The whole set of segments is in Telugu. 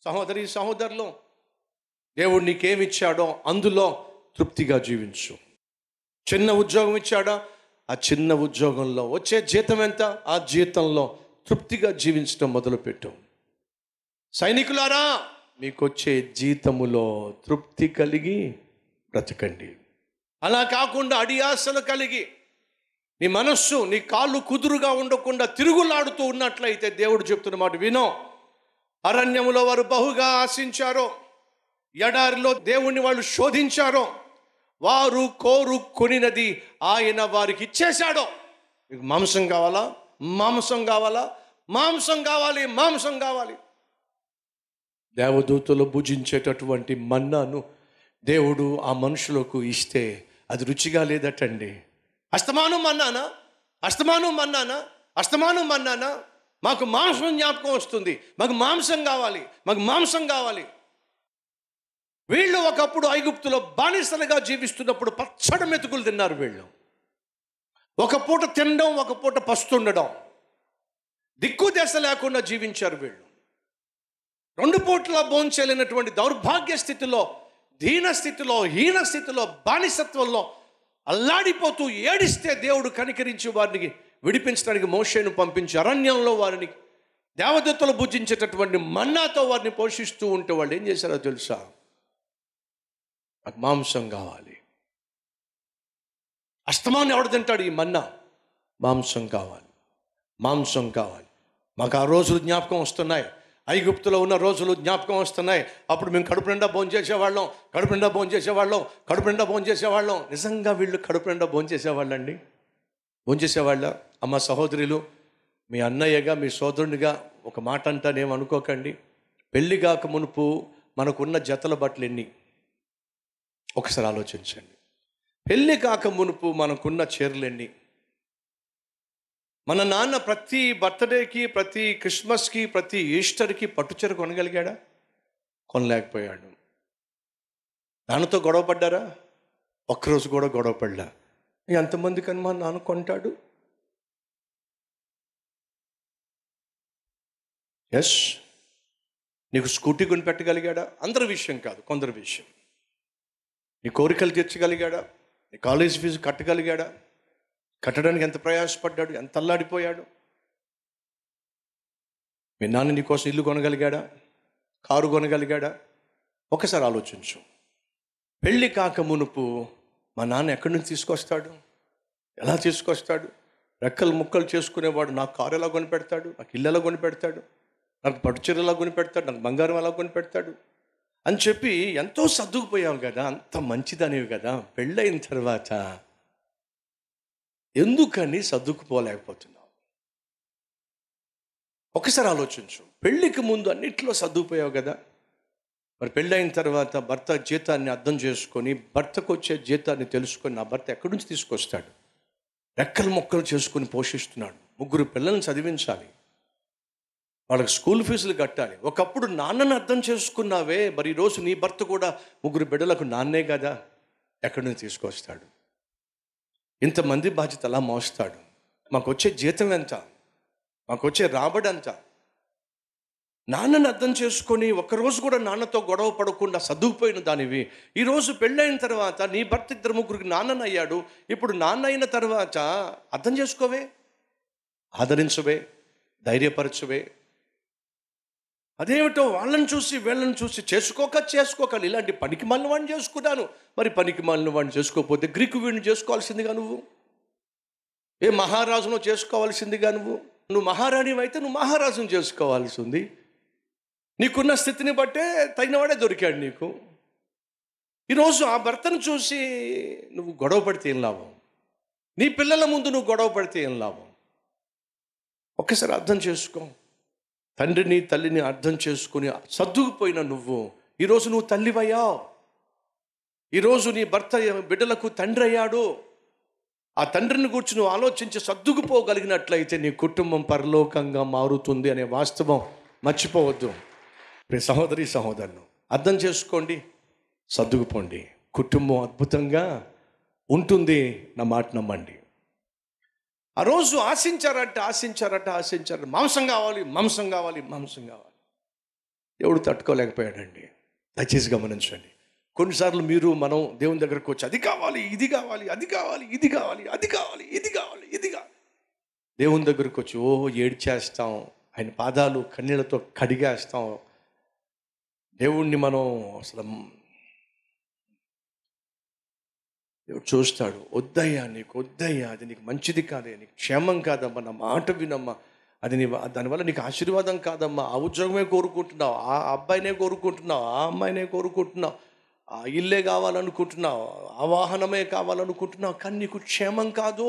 సహోదరి సహోదరులు దేవుడు నీకేమిచ్చాడో అందులో తృప్తిగా జీవించు చిన్న ఉద్యోగం ఇచ్చాడా ఆ చిన్న ఉద్యోగంలో వచ్చే జీతం ఎంత ఆ జీతంలో తృప్తిగా జీవించడం మొదలుపెట్టు సైనికులారా మీకు వచ్చే జీతములో తృప్తి కలిగి బ్రతకండి అలా కాకుండా అడియాసలు కలిగి నీ మనస్సు నీ కాళ్ళు కుదురుగా ఉండకుండా తిరుగులాడుతూ ఉన్నట్లయితే దేవుడు చెప్తున్న మాట వినో అరణ్యములో వారు బహుగా ఆశించారో ఎడారిలో దేవుణ్ణి వాళ్ళు శోధించారో వారు కోరు కొనినది ఆయన వారికి ఇచ్చేశాడో మీకు మాంసం కావాలా మాంసం కావాలా మాంసం కావాలి మాంసం కావాలి దేవదూతలు భుజించేటటువంటి మన్నాను దేవుడు ఆ మనుషులకు ఇస్తే అది రుచిగా లేదటండి అస్తమానం మన్నానా అస్తమానం మన్నానా అస్తమానం మన్నానా మాకు మాంసం జ్ఞాపకం వస్తుంది మాకు మాంసం కావాలి మాకు మాంసం కావాలి వీళ్ళు ఒకప్పుడు ఐగుప్తులో బానిసలుగా జీవిస్తున్నప్పుడు పచ్చడి మెతుకులు తిన్నారు వీళ్ళు ఒక పూట తినడం ఒక పూట పస్తుండడం దిక్కు దశ లేకుండా జీవించారు వీళ్ళు రెండు పూట్ల భోంచేయలేనటువంటి దౌర్భాగ్య స్థితిలో దీన స్థితిలో హీన స్థితిలో బానిసత్వంలో అల్లాడిపోతూ ఏడిస్తే దేవుడు కనికరించి వారిని విడిపించడానికి మోషేను పంపించి అరణ్యంలో వారిని దేవదత్తులు భుజించేటటువంటి మన్నాతో వారిని పోషిస్తూ ఉంటే వాళ్ళు ఏం చేశారో తెలుసా నాకు మాంసం కావాలి అస్తమాన్ని ఎవడు తింటాడు ఈ మన్నా మాంసం కావాలి మాంసం కావాలి మాకు ఆ రోజులు జ్ఞాపకం వస్తున్నాయి ఐగుప్తులో ఉన్న రోజులు జ్ఞాపకం వస్తున్నాయి అప్పుడు మేము కడుపు నిండా భోజనం చేసేవాళ్ళం కడుపు నిండా భోజనం చేసేవాళ్ళం కడుపు నిండా భోజనం చేసేవాళ్ళం నిజంగా వీళ్ళు కడుపు నిండా భోజనం చేసేవాళ్ళండి భోజనం చేసేవాళ్ళ అమ్మ సహోదరులు మీ అన్నయ్యగా మీ సోదరునిగా ఒక మాట అంటానేం అనుకోకండి పెళ్లి కాక మునుపు మనకున్న జతల బట్టలు ఎన్ని ఒకసారి ఆలోచించండి పెళ్లి కాక మునుపు మనకున్న చీరలు ఎన్ని మన నాన్న ప్రతి బర్త్డేకి ప్రతి క్రిస్మస్కి ప్రతి ఈస్టర్కి పట్టుచీర కొనగలిగాడా కొనలేకపోయాడు నాన్నతో గొడవ పడ్డారా ఒక్కరోజు కూడా గొడవ పడ్డా ఎంతమంది కని మా నాన్న కొంటాడు ఎస్ నీకు స్కూటీ కొని పెట్టగలిగాడా అందరి విషయం కాదు కొందరి విషయం నీ కోరికలు తీర్చగలిగాడా నీ కాలేజ్ ఫీజు కట్టగలిగాడా కట్టడానికి ఎంత ప్రయాసపడ్డాడు ఎంత అల్లాడిపోయాడు మీ నాన్న నీ కోసం ఇల్లు కొనగలిగాడా కారు కొనగలిగాడా ఒకసారి ఆలోచించు పెళ్ళి కాక మునుపు మా నాన్న ఎక్కడి నుంచి తీసుకొస్తాడు ఎలా తీసుకొస్తాడు రెక్కలు ముక్కలు చేసుకునేవాడు నాకు కారు ఎలా కొనిపెడతాడు నాకు ఇల్లు ఎలా కొనిపెడతాడు నాకు పట్టుచీర ఎలా కొనిపెడతాడు నాకు బంగారం ఎలా కొనిపెడతాడు అని చెప్పి ఎంతో సర్దుకుపోయావు కదా అంత మంచిదనేవి కదా పెళ్ళైన తర్వాత ఎందుకని సర్దుకుపోలేకపోతున్నావు ఒకసారి ఆలోచించు పెళ్ళికి ముందు అన్నిట్లో సర్దుకుపోయావు కదా మరి పెళ్ళైన తర్వాత భర్త జీతాన్ని అర్థం చేసుకొని భర్తకు వచ్చే జీతాన్ని తెలుసుకొని నా భర్త ఎక్కడి నుంచి తీసుకొస్తాడు రెక్కలు మొక్కలు చేసుకొని పోషిస్తున్నాడు ముగ్గురు పిల్లల్ని చదివించాలి వాళ్ళకి స్కూల్ ఫీజులు కట్టాలి ఒకప్పుడు నాన్నని అర్థం చేసుకున్నావే మరి ఈరోజు నీ భర్త కూడా ముగ్గురు బిడ్డలకు నాన్నే కదా ఎక్కడి నుంచి తీసుకొస్తాడు ఇంతమంది బాధ్యత అలా మోస్తాడు మాకు వచ్చే జీతం ఎంత మాకు వచ్చే రాబడి ఎంత నాన్నని అర్థం చేసుకొని ఒక్కరోజు కూడా నాన్నతో గొడవ పడకుండా సర్దుకుపోయిన దానివి ఈరోజు పెళ్ళైన తర్వాత నీ భర్త ఇద్దరు ముగ్గురికి నాన్నని అయ్యాడు ఇప్పుడు నాన్న అయిన తర్వాత అర్థం చేసుకోవే ఆదరించవే ధైర్యపరచవే అదేమిటో వాళ్ళని చూసి వీళ్ళని చూసి చేసుకోక చేసుకోక ఇలాంటి పనికి మాలిన వాడిని చేసుకున్నాను మరి పనికి మాలిన వాడిని చేసుకోకపోతే గ్రీకు వీడిని చేసుకోవాల్సిందిగా నువ్వు ఏ మహారాజును చేసుకోవాల్సిందిగా నువ్వు నువ్వు మహారాణి అయితే నువ్వు మహారాజును చేసుకోవాల్సి ఉంది నీకున్న స్థితిని బట్టే తగినవాడే దొరికాడు నీకు ఈరోజు ఆ భర్తను చూసి నువ్వు గొడవ పడితే ఏం లాభం నీ పిల్లల ముందు నువ్వు గొడవ పడితే ఏం లాభం ఒక్కసారి అర్థం చేసుకో తండ్రిని తల్లిని అర్థం చేసుకుని సర్దుకుపోయిన నువ్వు ఈరోజు నువ్వు తల్లివయ్యావు ఈరోజు నీ భర్త బిడ్డలకు తండ్రి అయ్యాడు ఆ తండ్రిని గురించి నువ్వు ఆలోచించి సర్దుకుపోగలిగినట్లయితే నీ కుటుంబం పరలోకంగా మారుతుంది అనే వాస్తవం మర్చిపోవద్దు ప్రియ సహోదరి సహోదరులు అర్థం చేసుకోండి సర్దుకుపోండి కుటుంబం అద్భుతంగా ఉంటుంది నా మాట నమ్మండి ఆ రోజు ఆశించారంటే ఆశించారంటే ఆశించారు మాంసం కావాలి మాంసం కావాలి మాంసం కావాలి దేవుడు తట్టుకోలేకపోయాడండి దయచేసి గమనించండి కొన్నిసార్లు మీరు మనం దేవుని దగ్గరకు వచ్చి అది కావాలి ఇది కావాలి అది కావాలి ఇది కావాలి అది కావాలి ఇది కావాలి ఇది కావాలి దేవుని దగ్గరకు వచ్చి ఓ ఏడ్చేస్తాం ఆయన పాదాలు కన్నీళ్ళతో కడిగేస్తాం దేవుణ్ణి మనం అసలు దేవుడు చూస్తాడు వద్దయ్యా నీకు వద్దయ్యా అది నీకు మంచిది కాదే నీకు క్షేమం కాదమ్మా నా మాట వినమ్మా అది నీ దానివల్ల నీకు ఆశీర్వాదం కాదమ్మా ఆ ఉద్యోగమే కోరుకుంటున్నావు ఆ అబ్బాయినే కోరుకుంటున్నావు ఆ అమ్మాయినే కోరుకుంటున్నావు ఆ ఇల్లే కావాలనుకుంటున్నావు ఆ వాహనమే కావాలనుకుంటున్నావు కానీ నీకు క్షేమం కాదు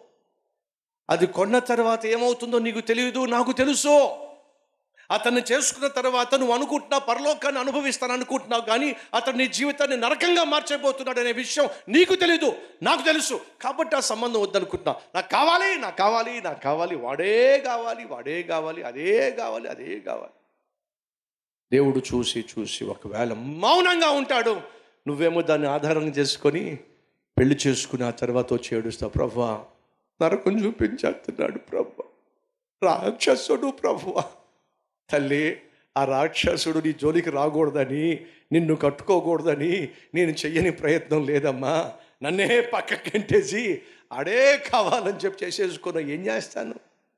అది కొన్న తర్వాత ఏమవుతుందో నీకు తెలియదు నాకు తెలుసు అతన్ని చేసుకున్న తర్వాత నువ్వు అనుకుంటున్నావు పరలోకాన్ని అనుభవిస్తాను అనుకుంటున్నావు కానీ అతను నీ జీవితాన్ని నరకంగా మార్చబోతున్నాడు అనే విషయం నీకు తెలీదు నాకు తెలుసు కాబట్టి ఆ సంబంధం వద్దనుకుంటున్నావు నాకు కావాలి నాకు కావాలి నాకు కావాలి వాడే కావాలి వాడే కావాలి అదే కావాలి అదే కావాలి దేవుడు చూసి చూసి ఒకవేళ మౌనంగా ఉంటాడు నువ్వేమో దాన్ని ఆధారం చేసుకొని పెళ్లి చేసుకుని ఆ తర్వాత వచ్చి ఏడుస్తావు ప్రభా నరకం చూపించేస్తున్నాడు ప్రభు రాక్షసుడు ప్రభువా తల్లి ఆ రాక్షసుడు నీ జోలికి రాకూడదని నిన్ను కట్టుకోకూడదని నేను చెయ్యని ప్రయత్నం లేదమ్మా నన్నే పక్కకెంటేసి ఆడే కావాలని చెప్పి చేసేసుకున్నా ఏం చేస్తాను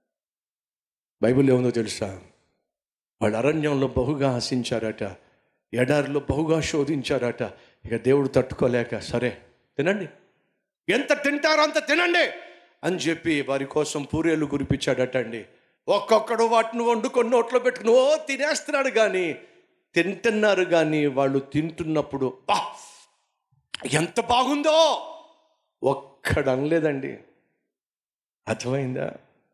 బైబిల్ ఏముందో తెలుసా వాళ్ళు అరణ్యంలో బహుగా ఆశించారట ఎడారిలో బహుగా శోధించారట ఇక దేవుడు తట్టుకోలేక సరే తినండి ఎంత తింటారో అంత తినండి అని చెప్పి వారి కోసం పూరేలు కురిపించాడట అండి ఒక్కొక్కడు వాటిని వండుకొని నోట్లో పెట్టుకుని ఓ తినేస్తున్నాడు కానీ తింటున్నారు కానీ వాళ్ళు తింటున్నప్పుడు బా ఎంత బాగుందో ఒక్కడు అనలేదండి అర్థమైందా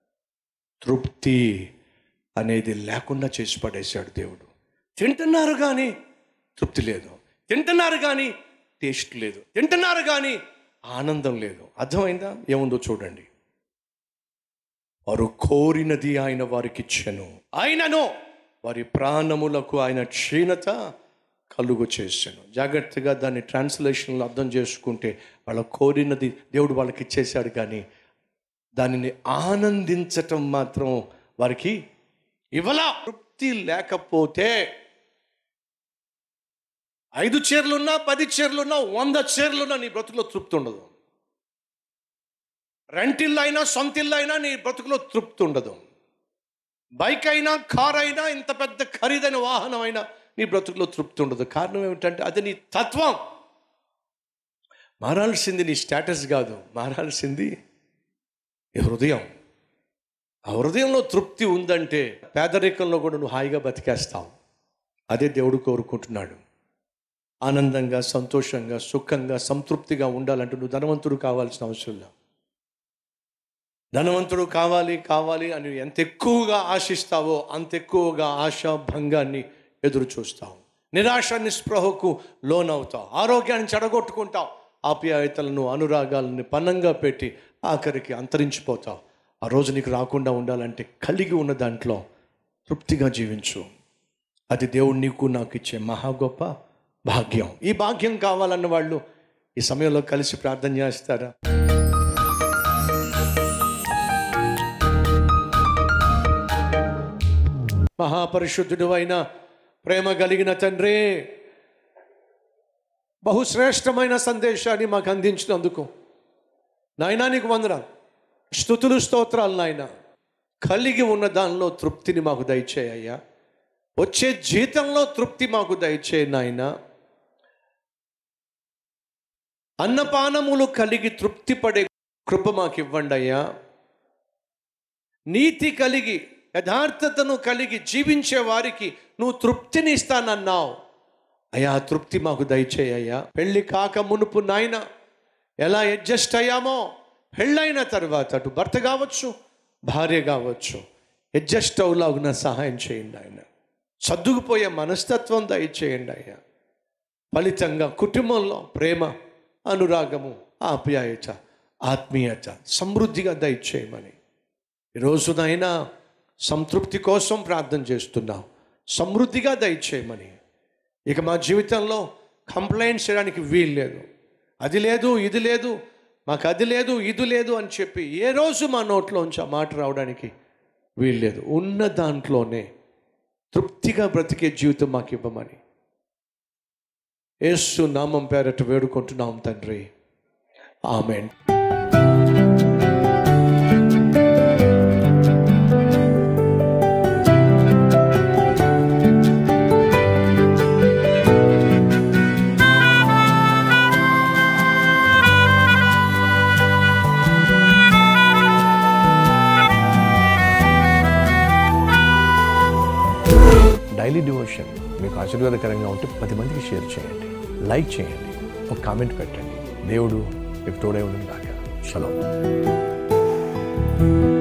తృప్తి అనేది లేకుండా చేసి పడేశాడు దేవుడు తింటున్నారు కానీ తృప్తి లేదు తింటున్నారు కానీ టేస్ట్ లేదు తింటున్నారు కానీ ఆనందం లేదు అర్థమైందా ఏముందో చూడండి వారు కోరినది ఆయన వారికి ఇచ్చెను ఆయనను వారి ప్రాణములకు ఆయన క్షీణత కలుగు చేశాను జాగ్రత్తగా దాన్ని ట్రాన్స్లేషన్లో అర్థం చేసుకుంటే వాళ్ళ కోరినది దేవుడు వాళ్ళకి ఇచ్చేశాడు కానీ దానిని ఆనందించటం మాత్రం వారికి ఇవ్వలా తృప్తి లేకపోతే ఐదు చీరలున్నా పది చీరలున్నా వంద చీరలున్నా నీ బ్రతుకులో తృప్తి ఉండదు రెంటిల్లు అయినా సొంత ఇల్లు అయినా నీ బ్రతుకులో తృప్తి ఉండదు బైక్ అయినా కార్ అయినా ఇంత పెద్ద ఖరీదైన వాహనం అయినా నీ బ్రతుకులో తృప్తి ఉండదు కారణం ఏమిటంటే అది నీ తత్వం మారాల్సింది నీ స్టేటస్ కాదు మారాల్సింది నీ హృదయం ఆ హృదయంలో తృప్తి ఉందంటే పేదరికంలో కూడా నువ్వు హాయిగా బతికేస్తావు అదే దేవుడు కోరుకుంటున్నాడు ఆనందంగా సంతోషంగా సుఖంగా సంతృప్తిగా ఉండాలంటే నువ్వు ధనవంతుడు కావాల్సిన అవసరం లేదు ధనవంతుడు కావాలి కావాలి అని ఎంత ఎక్కువగా ఆశిస్తావో అంత ఎక్కువగా ఆశ భంగాన్ని ఎదురు చూస్తావు నిరాశ నిస్పృహకు లోనవుతావు ఆరోగ్యాన్ని చెడగొట్టుకుంటావు ఆప్యాయతలను అనురాగాలను పన్నంగా పెట్టి ఆఖరికి అంతరించిపోతావు ఆ రోజు నీకు రాకుండా ఉండాలంటే కలిగి ఉన్న దాంట్లో తృప్తిగా జీవించు అది దేవుడు నీకు నాకు ఇచ్చే మహా గొప్ప భాగ్యం ఈ భాగ్యం కావాలన్న వాళ్ళు ఈ సమయంలో కలిసి ప్రార్థన చేస్తారా మహాపరిశుద్ధుడు అయిన ప్రేమ కలిగిన తండ్రి బహుశ్రేష్టమైన సందేశాన్ని మాకు అందించినందుకు నాయనా నీకు వందనాలు స్థుతులు స్తోత్రాలు నాయన కలిగి ఉన్న దానిలో తృప్తిని మాకు దయచేయ్యా వచ్చే జీతంలో తృప్తి మాకు దయచేయి నాయన అన్నపానములు కలిగి తృప్తి పడే కృప మాకు ఇవ్వండి అయ్యా నీతి కలిగి యథార్థతను కలిగి జీవించే వారికి నువ్వు తృప్తిని ఇస్తానన్నావు అయ్యా ఆ తృప్తి మాకు దయచేయ్యా పెళ్ళి కాక మునుపు నాయన ఎలా అడ్జస్ట్ అయ్యామో పెళ్ళైన తర్వాత అటు భర్త కావచ్చు భార్య కావచ్చు అడ్జస్ట్ అవులాగున సహాయం చేయండి ఆయన సర్దుకుపోయే మనస్తత్వం దయచేయండి అయ్యా ఫలితంగా కుటుంబంలో ప్రేమ అనురాగము ఆప్యాయత ఆత్మీయత సమృద్ధిగా దయచేయమని ఈరోజునైనా సంతృప్తి కోసం ప్రార్థన చేస్తున్నాం సమృద్ధిగా దయచేయమని ఇక మా జీవితంలో కంప్లైంట్ చేయడానికి వీలు లేదు అది లేదు ఇది లేదు మాకు అది లేదు ఇది లేదు అని చెప్పి ఏ రోజు మా నోట్లోంచి ఆ మాట రావడానికి వీలు లేదు ఉన్న దాంట్లోనే తృప్తిగా బ్రతికే జీవితం మాకు ఇవ్వమని యేసు నామం పేరట వేడుకుంటున్నాం తండ్రి ఆమెన్ డైలీ డివోషన్ మీకు ఆశీర్వాదకరంగా ఉంటే పది మందికి షేర్ చేయండి లైక్ చేయండి ఒక కామెంట్ పెట్టండి దేవుడు మీకు తోడే ఉండను కాక చలో